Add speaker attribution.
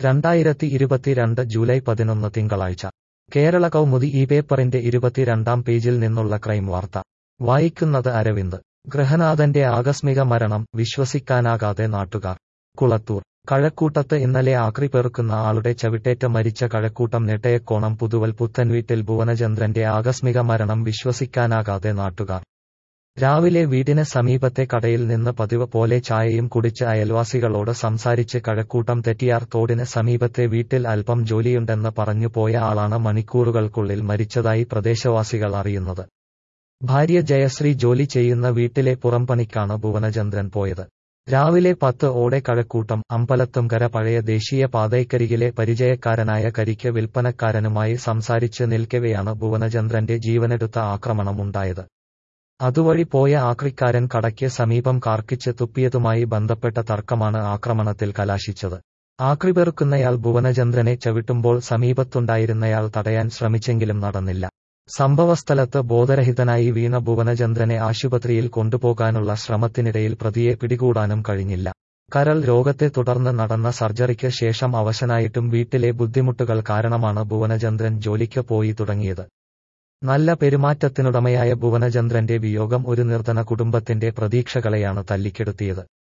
Speaker 1: രണ്ടായിരത്തി ഇരുപത്തിരണ്ട് ജൂലൈ പതിനൊന്ന് തിങ്കളാഴ്ച കേരള കൗമുദി ഈ പേപ്പറിന്റെ ഇരുപത്തിരണ്ടാം പേജിൽ നിന്നുള്ള ക്രൈം വാർത്ത വായിക്കുന്നത് അരവിന്ദ് ഗൃഹനാഥന്റെ ആകസ്മിക മരണം വിശ്വസിക്കാനാകാതെ നാട്ടുകാർ കുളത്തൂർ കഴക്കൂട്ടത്ത് ഇന്നലെ ആക്രി പെറുക്കുന്ന ആളുടെ ചവിട്ടേറ്റ് മരിച്ച കഴക്കൂട്ടം നെട്ടയക്കോണം പുതുവൽ പുത്തൻവീട്ടിൽ ഭുവനചന്ദ്രന്റെ ആകസ്മിക മരണം വിശ്വസിക്കാനാകാതെ നാട്ടുകാർ രാവിലെ വീടിന് സമീപത്തെ കടയിൽ നിന്ന് പതിവ് പോലെ ചായയും കുടിച്ച് അയൽവാസികളോട് സംസാരിച്ച് കഴക്കൂട്ടം തെറ്റിയാർ തോടിന് സമീപത്തെ വീട്ടിൽ അല്പം ജോലിയുണ്ടെന്ന് പറഞ്ഞു പോയ ആളാണ് മണിക്കൂറുകൾക്കുള്ളിൽ മരിച്ചതായി പ്രദേശവാസികൾ അറിയുന്നത് ഭാര്യ ജയശ്രീ ജോലി ചെയ്യുന്ന വീട്ടിലെ പുറംപണിക്കാണ് ഭുവനചന്ദ്രൻ പോയത് രാവിലെ പത്ത് ഓടെ കഴക്കൂട്ടം അമ്പലത്തുംകര പഴയ ദേശീയ പാതയ്ക്കരികിലെ പരിചയക്കാരനായ കരിക്ക് വിൽപ്പനക്കാരനുമായി സംസാരിച്ച് നിൽക്കവെയാണ് ഭുവനചന്ദ്രന്റെ ജീവനെടുത്ത ആക്രമണം ഉണ്ടായത് അതുവഴി പോയ ആക്രിക്കാരൻ കടയ്ക്ക് സമീപം കാർക്കിച്ച് തുപ്പിയതുമായി ബന്ധപ്പെട്ട തർക്കമാണ് ആക്രമണത്തിൽ കലാശിച്ചത് ആക്രി പെറുക്കുന്നയാൾ ഭുവനചന്ദ്രനെ ചവിട്ടുമ്പോൾ സമീപത്തുണ്ടായിരുന്നയാൾ തടയാൻ ശ്രമിച്ചെങ്കിലും നടന്നില്ല സംഭവസ്ഥലത്ത് ബോധരഹിതനായി വീണ ഭുവനചന്ദ്രനെ ആശുപത്രിയിൽ കൊണ്ടുപോകാനുള്ള ശ്രമത്തിനിടയിൽ പ്രതിയെ പിടികൂടാനും കഴിഞ്ഞില്ല കരൾ രോഗത്തെ തുടർന്ന് നടന്ന സർജറിക്ക് ശേഷം അവശനായിട്ടും വീട്ടിലെ ബുദ്ധിമുട്ടുകൾ കാരണമാണ് ഭുവനചന്ദ്രൻ ജോലിക്ക് പോയി തുടങ്ങിയത് നല്ല പെരുമാറ്റത്തിനുടമയായ ഭുവനചന്ദ്രന്റെ വിയോഗം ഒരു നിർധന കുടുംബത്തിന്റെ പ്രതീക്ഷകളെയാണ് തല്ലിക്കെടുത്തിയത്